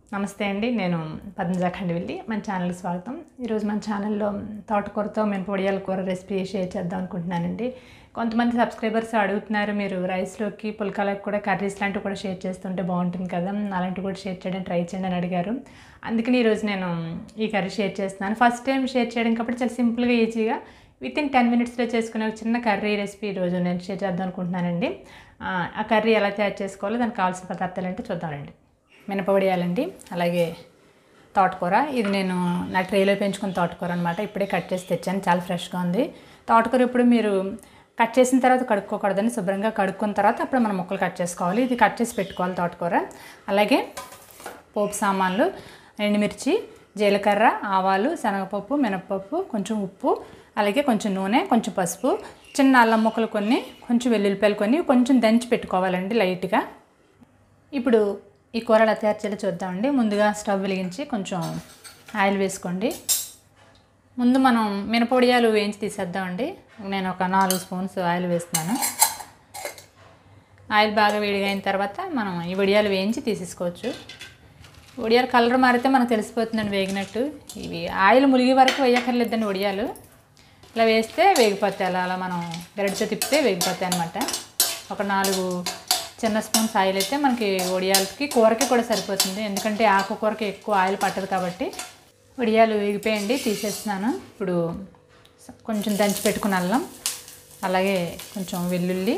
నమస్తే అండి నేను పద్మజ ఖండవిల్లి మన ఛానల్కి స్వాగతం ఈరోజు మన ఛానల్లో తోటకూరతో మినపొడియాల కూర రెసిపీ షేర్ చేద్దాం అనుకుంటున్నానండి కొంతమంది సబ్స్క్రైబర్స్ అడుగుతున్నారు మీరు రైస్లోకి పుల్కాలకు కూడా కర్రీస్ లాంటివి కూడా షేర్ చేస్తుంటే బాగుంటుంది కదా అలాంటివి కూడా షేర్ చేయడానికి ట్రై చేయండి అని అడిగారు అందుకని ఈరోజు నేను ఈ కర్రీ షేర్ చేస్తున్నాను ఫస్ట్ టైం షేర్ చేయడం కాబట్టి చాలా సింపుల్గా ఈజీగా విత్ ఇన్ టెన్ మినిట్స్లో చేసుకునే ఒక చిన్న కర్రీ రెసిపీ ఈరోజు నేను షేర్ చేద్దాం అనుకుంటున్నానండి ఆ, ఆ కర్రీ ఎలా తయారు చేసుకోవాలో దానికి కావాల్సిన పదార్థాలు ఏంటో చూద్దామండి మినపవడియాలండి అలాగే తోటకూర ఇది నేను నా ట్రేలో పెంచుకున్న తోటకూర అనమాట ఇప్పుడే కట్ చేసి తెచ్చాను చాలా ఫ్రెష్గా ఉంది తోటకూర ఇప్పుడు మీరు కట్ చేసిన తర్వాత కడుక్కోకూడదని శుభ్రంగా కడుక్కున్న తర్వాత అప్పుడు మనం ముక్కలు కట్ చేసుకోవాలి ఇది కట్ చేసి పెట్టుకోవాలి తోటకూర అలాగే పోపు సామాన్లు ఎండుమిర్చి జీలకర్ర ఆవాలు శనగపప్పు మినపప్పు కొంచెం ఉప్పు అలాగే కొంచెం నూనె కొంచెం పసుపు చిన్న అల్లం ముక్కలు కొన్ని కొంచెం వెల్లుల్లిపాయలు కొన్ని కొంచెం దంచి పెట్టుకోవాలండి లైట్గా ఇప్పుడు ఈ కూర ఎలా తయారు చేయాలో చూద్దామండి ముందుగా స్టవ్ వెలిగించి కొంచెం ఆయిల్ వేసుకోండి ముందు మనం మినపొడియాలు వేయించి తీసేద్దామండి నేను ఒక నాలుగు స్పూన్స్ ఆయిల్ వేస్తున్నాను ఆయిల్ బాగా వేడిగా అయిన తర్వాత మనం ఈ వడియాలు వేయించి తీసేసుకోవచ్చు వడియాలు కలర్ మారితే మనకు తెలిసిపోతుందండి వేగినట్టు ఇవి ఆయిల్ ములిగి వరకు వేయక్కర్లేదండి వడియాలు ఇలా వేస్తే వేగిపోతాయి అలా అలా మనం గరిటతో తిప్పితే వేగిపోతాయి అనమాట ఒక నాలుగు చిన్న స్పూన్స్ ఆయిల్ అయితే మనకి వడియాలకి కూరకి కూడా సరిపోతుంది ఎందుకంటే ఆకు కూరకి ఎక్కువ ఆయిల్ పట్టదు కాబట్టి వడియాలు వేగిపోయండి తీసేస్తున్నాను ఇప్పుడు కొంచెం దంచి పెట్టుకున్న అల్లం అలాగే కొంచెం వెల్లుల్లి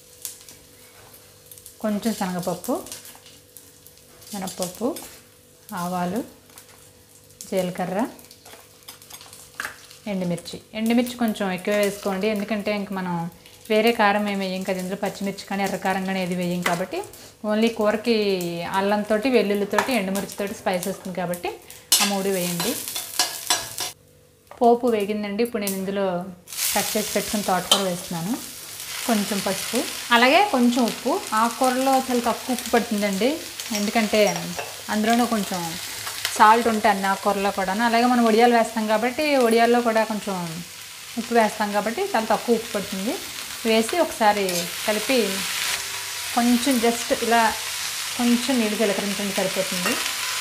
కొంచెం శనగపప్పు మినప్పప్పు ఆవాలు జీలకర్ర ఎండుమిర్చి ఎండుమిర్చి కొంచెం ఎక్కువ వేసుకోండి ఎందుకంటే ఇంక మనం వేరే కారం ఏమి వేయం కదా ఇందులో పచ్చిమిర్చి కానీ ఎర్ర కారం కానీ ఏది వేయం కాబట్టి ఓన్లీ కూరకి అల్లంతో వెల్లుల్లితోటి ఎండుమిర్చితోటి స్పైస్ వస్తుంది కాబట్టి ఆ మూడు వేయండి పోపు వేగిందండి ఇప్పుడు నేను ఇందులో కట్ చేసి పెట్టుకుని తోటకూర వేస్తున్నాను కొంచెం పసుపు అలాగే కొంచెం ఉప్పు ఆకుకూరలో చాలా తక్కువ ఉప్పు పడుతుందండి ఎందుకంటే అందులోనూ కొంచెం సాల్ట్ ఉంటాయి అన్ని ఆకుకూరలో కూడా అలాగే మనం వడియాలు వేస్తాం కాబట్టి వడియాల్లో కూడా కొంచెం ఉప్పు వేస్తాం కాబట్టి చాలా తక్కువ ఉప్పు పడుతుంది వేసి ఒకసారి కలిపి కొంచెం జస్ట్ ఇలా కొంచెం నీళ్ళు చిలకరించండి సరిపోతుంది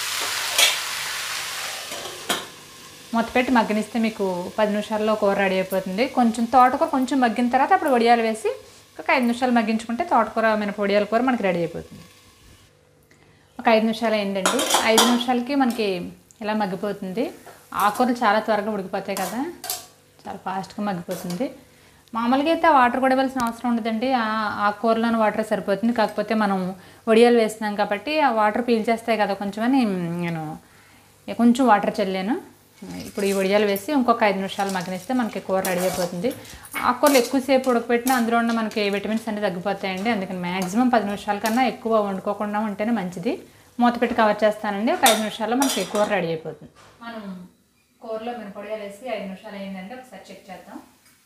మూత పెట్టి మగ్గనిస్తే మీకు పది నిమిషాల్లో కూర రెడీ అయిపోతుంది కొంచెం తోటకూర కొంచెం మగ్గిన తర్వాత అప్పుడు వడియాలు వేసి ఒక ఐదు నిమిషాలు మగ్గించుకుంటే తోటకూర మినప వడియాల కూర మనకి రెడీ అయిపోతుంది ఒక ఐదు నిమిషాలు అయిందండి ఐదు నిమిషాలకి మనకి ఇలా మగ్గిపోతుంది ఆకుకూరలు చాలా త్వరగా ఉడికిపోతాయి కదా చాలా ఫాస్ట్గా మగ్గిపోతుంది మామూలుగా అయితే వాటర్ కూడా ఇవ్వాల్సిన అవసరం ఉండదండి ఆ ఆకుకూరలోని వాటర్ సరిపోతుంది కాకపోతే మనం వడియాలు వేస్తున్నాం కాబట్టి ఆ వాటర్ పీల్చేస్తాయి కదా కొంచెం అని నేను కొంచెం వాటర్ చల్లాను ఇప్పుడు ఈ వడియాలు వేసి ఇంకొక ఐదు నిమిషాలు మగ్గనిస్తే మనకి కూర రెడీ అయిపోతుంది ఆకుకూరలు ఎక్కువసేపు ఉడకపెట్టినా అందులో ఉన్న మనకి విటమిన్స్ అన్ని తగ్గిపోతాయండి అందుకని మ్యాక్సిమం పది నిమిషాల కన్నా ఎక్కువ వండుకోకుండా ఉంటేనే మంచిది మూత పెట్టి కవర్ చేస్తానండి ఒక ఐదు నిమిషాల్లో మనకి కూర రెడీ అయిపోతుంది మనం కూరలో మినపొడియాలు వేసి ఐదు నిమిషాలు అయిందంటే ఒకసారి చెక్ చేద్దాం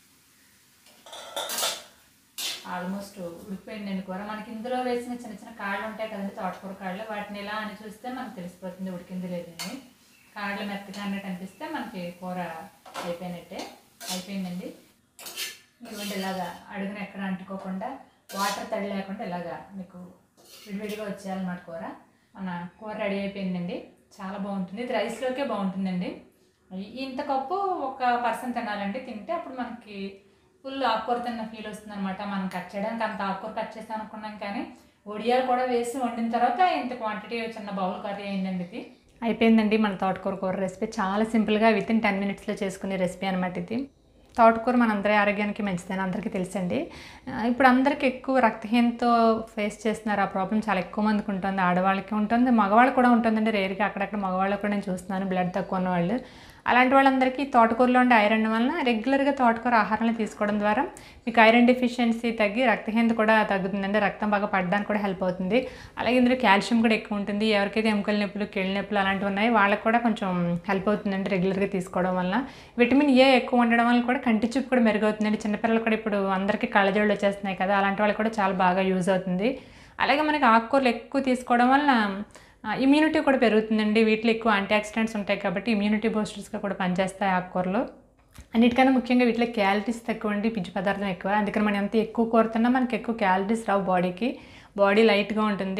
ఆల్మోస్ట్ ఉడికిపోయిందండి కూర మనకి ఇందులో వేసిన చిన్న చిన్న కాళ్ళు ఉంటాయి కదండి తోటకూర కాళ్ళు వాటిని ఎలా అని చూస్తే మనకు తెలిసిపోతుంది ఉడికింది లేదని కాళ్ళు మెత్తగా అన్నట్టు అనిపిస్తే మనకి కూర అయిపోయినట్టే అయిపోయిందండి ఇటువంటి ఇలాగా అడుగున ఎక్కడ అంటుకోకుండా వాటర్ తడి లేకుండా ఇలాగా మీకు విడివిడిగా వచ్చేయాలన్నమాట కూర మన కూర రెడీ అయిపోయిందండి చాలా బాగుంటుంది ఇది రైస్లోకే బాగుంటుందండి ఇంత కప్పు ఒక పర్సన్ తినాలండి తింటే అప్పుడు మనకి ఫుల్ ఆకుకూర తిన్న ఫీల్ వస్తుంది అనమాట మనం కట్ చేయడానికి అంత ఆకుకూర కట్ చేస్తాం అనుకున్నాం కానీ ఒడియాలు కూడా వేసి వండిన తర్వాత ఇంత క్వాంటిటీ చిన్న బౌల్ కర్రీ అయిందండి ఇది అయిపోయిందండి మన తోటకూర కూర రెసిపీ చాలా సింపుల్గా విత్ ఇన్ టెన్ మినిట్స్లో చేసుకునే రెసిపీ అనమాట ఇది తోటకూర మన అందరి ఆరోగ్యానికి మంచిదని అందరికీ తెలుసండి ఆ, ఇప్పుడు అందరికీ ఎక్కువ రక్తహీనతో ఫేస్ చేస్తున్నారు ఆ ప్రాబ్లం చాలా ఎక్కువ మందికి ఉంటుంది ఆడవాళ్ళకి ఉంటుంది మగవాళ్ళకి కూడా ఉంటుందండి రేరుగా అక్కడక్కడ మగవాళ్ళకి కూడా నేను చూస్తున్నాను బ్లడ్ తక్కువ ఉన్న వాళ్ళు అలాంటి వాళ్ళందరికీ తోటకూరలో ఉండే ఐరన్ వలన రెగ్యులర్గా తోటకూర ఆహారాన్ని తీసుకోవడం ద్వారా మీకు ఐరన్ డెఫిషియన్సీ తగ్గి రక్తహీనత కూడా తగ్గుతుందండి రక్తం బాగా పడడానికి కూడా హెల్ప్ అవుతుంది అలాగే ఇందులో కాల్షియం కూడా ఎక్కువ ఉంటుంది ఎవరికైతే ఎముకల నొప్పులు కీళ్ళ నొప్పులు అలాంటివి ఉన్నాయి వాళ్ళకి కూడా కొంచెం హెల్ప్ అవుతుందండి రెగ్యులర్గా తీసుకోవడం వల్ల విటమిన్ ఏ ఎక్కువ ఉండడం వల్ల కూడా కంటి చూపు కూడా మెరుగవుతుందండి చిన్నపిల్లలు కూడా ఇప్పుడు అందరికీ కళ్ళజోళ్ళు వచ్చేస్తున్నాయి కదా అలాంటి వాళ్ళకి కూడా చాలా బాగా యూజ్ అవుతుంది అలాగే మనకి ఆకుకూరలు ఎక్కువ తీసుకోవడం వల్ల ఇమ్యూనిటీ కూడా పెరుగుతుందండి వీటిలో ఎక్కువ యాంటీ ఆక్సిడెంట్స్ ఉంటాయి కాబట్టి ఇమ్యూనిటీ బూస్టర్స్గా కూడా పనిచేస్తాయి ఆకుకూరలు అన్నిటికన్నా ముఖ్యంగా వీటిలో క్యాలరీస్ తక్కువ అండి పిచ్చి పదార్థం ఎక్కువ అందుకని మనం ఎంత ఎక్కువ కోరుతున్నా మనకి ఎక్కువ క్యాలరీస్ రావు బాడీకి బాడీ లైట్గా ఉంటుంది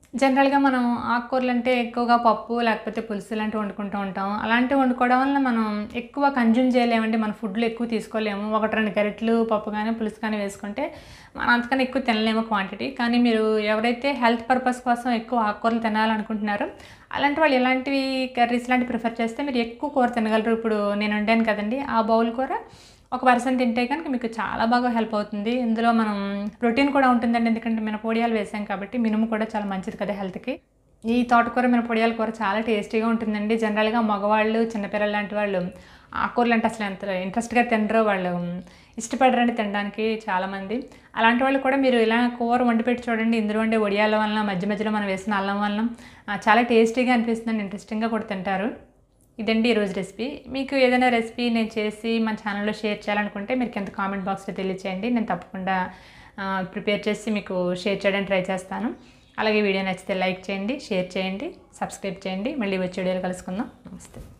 జనరల్గా మనం ఆకుకూరలు అంటే ఎక్కువగా పప్పు లేకపోతే పులుసు లాంటివి వండుకుంటూ ఉంటాం అలాంటివి వండుకోవడం వల్ల మనం ఎక్కువ కన్జ్యూమ్ చేయలేమంటే మన ఫుడ్లో ఎక్కువ తీసుకోలేము ఒకటి రెండు గరిటెలు పప్పు కానీ పులుసు కానీ వేసుకుంటే మనం అంతకన్నా ఎక్కువ తినలేము క్వాంటిటీ కానీ మీరు ఎవరైతే హెల్త్ పర్పస్ కోసం ఎక్కువ ఆకుకూరలు తినాలనుకుంటున్నారో అలాంటి వాళ్ళు ఇలాంటివి కర్రీస్ లాంటివి ప్రిఫర్ చేస్తే మీరు ఎక్కువ కూర తినగలరు ఇప్పుడు నేను వండాను కదండి ఆ బౌల్ కూర ఒక పర్సన్ తింటే కనుక మీకు చాలా బాగా హెల్ప్ అవుతుంది ఇందులో మనం ప్రోటీన్ కూడా ఉంటుందండి ఎందుకంటే మన పొడియాలు వేసాం కాబట్టి మినుము కూడా చాలా మంచిది కదా హెల్త్కి ఈ తోటకూర మన పొడియాల కూర చాలా టేస్టీగా ఉంటుందండి జనరల్గా మగవాళ్ళు చిన్నపిల్లలు లాంటి వాళ్ళు ఆకుకూరలు అంటే అసలు ఎంత ఇంట్రెస్ట్గా తినరో వాళ్ళు ఇష్టపడరండి తినడానికి చాలామంది అలాంటి వాళ్ళు కూడా మీరు ఇలా కూర వండి పెట్టి చూడండి ఇందులో ఉండే వడియాల వలన మధ్య మధ్యలో మనం వేసిన అల్లం వలన ఆ, చాలా టేస్టీగా అనిపిస్తుందండి ఇంట్రెస్టింగ్గా కూడా తింటారు ఇదండి ఈరోజు రెసిపీ మీకు ఏదైనా రెసిపీ నేను చేసి మన ఛానల్లో షేర్ చేయాలనుకుంటే మీరు కింద కామెంట్ బాక్స్లో తెలియచేయండి నేను తప్పకుండా ప్రిపేర్ చేసి మీకు షేర్ చేయడానికి ట్రై చేస్తాను అలాగే వీడియో నచ్చితే లైక్ చేయండి షేర్ చేయండి సబ్స్క్రైబ్ చేయండి మళ్ళీ వచ్చే వీడియోలు కలుసుకుందాం నమస్తే